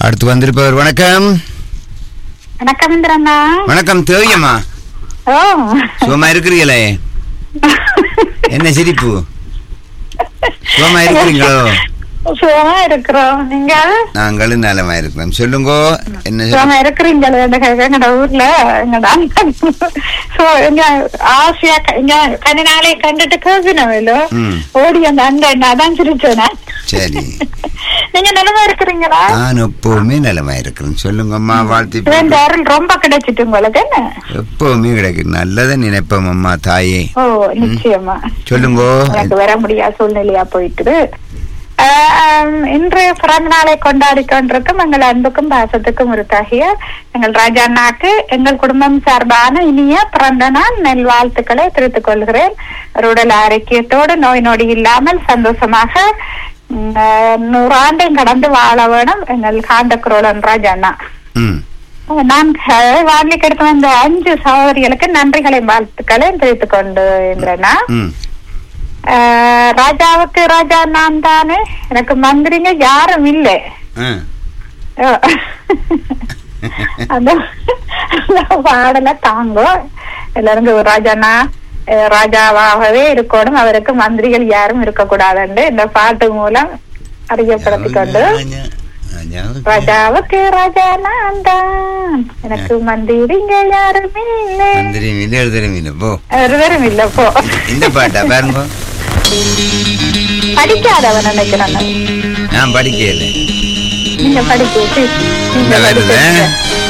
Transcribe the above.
அடுத்து வந்திருப்பவர் வணக்கம் வணக்கம் இந்திரண்ணா வணக்கம் தேவியம்மா ஓ சுகமா இருக்கிறீங்களே என்ன சிரிப்பு சுகமா இருக்கிறீங்களோ சுகமா இருக்கிறோம் நீங்க நாங்களும் நலமா இருக்கிறோம் சொல்லுங்க என்ன சுகமா சொல்ல- இருக்கிறீங்களே எங்க எங்கட ஊர்ல எங்கட அண்ணன் சோ எங்க ஆசையா க- இங்க கண்ணு நாளை கண்டுட்டு கேட்கணும்ல ம். ஓடி அந்த அண்ணன் அதான் சிரிச்சேன் சரி நீங்க நிலமா இருக்கிறீங்களா நான் எப்பவுமே நலமா இருக்கிறேன் சொல்லுங்கம்மா வாழ்த்து இந்த அருள் ரொம்ப கிடைச்சிட்டு உங்களுக்கு என்ன எப்பவுமே கிடைக்கும் நல்லதை நினைப்போம் அம்மா தாயே ஓ நிச்சயமா சொல்லுங்க எனக்கு வர முடியாத சூழ்நிலையா போயிட்டு ஆம், இன்று பிறந்த நாளை கொண்டாடி கொண்டிருக்கும் எங்கள் அன்புக்கும் பாசத்துக்கும் ஒரு தகிய எங்கள் ராஜா அண்ணாக்கு எங்கள் குடும்பம் சார்பான இனிய பிறந்த நாள் நெல் வாழ்த்துக்களை தெரிவித்துக் கொள்கிறேன் ஒரு உடல் ஆரோக்கியத்தோடு நோய் நொடி இல்லாமல் சந்தோஷமாக ம், ஆஹ், நூறாண்டையும் கடந்து வாழ வேணும் எங்கள் காந்தக்குரோலன் ராஜா அண்ணா ம் நான் வானிலைக்கு எடுத்து வந்த அஞ்சு சகோதரிகளுக்கு நன்றிகளை வாழ்த்துக்களை தெரிவித்துக் கொண்டு இருந்தேன்னா ம் ஆஹ் ராஜாவுக்கு ராஜா நான் தானே எனக்கு மந்திரிங்க யாரும் இல்லை ஆ. அந்த அந்த பாடல தாங்கும் எல்லாரும் ராஜாண்ணா அஹ் ராஜாவாகவே இருக்கணும் அவருக்கு மந்திரிகள் யாரும் இருக்கக்கூடாதுன்னு இந்த பாட்டு மூலம் அறியப்படுத்திக் கொண்டு ராஜாவுக்கு ராஜா நான் தான் எனக்கு மந்திரிங்க யாரும் இல்லை மந்திரி மீது எழுதுற மீது போ ஒருவரும் இல்ல போ இந்த பாட்டா பாருங்க படிக்காதவன் நினைக்கிறேன் நான் படிக்கல நீங்க படிக்க இந்த வருது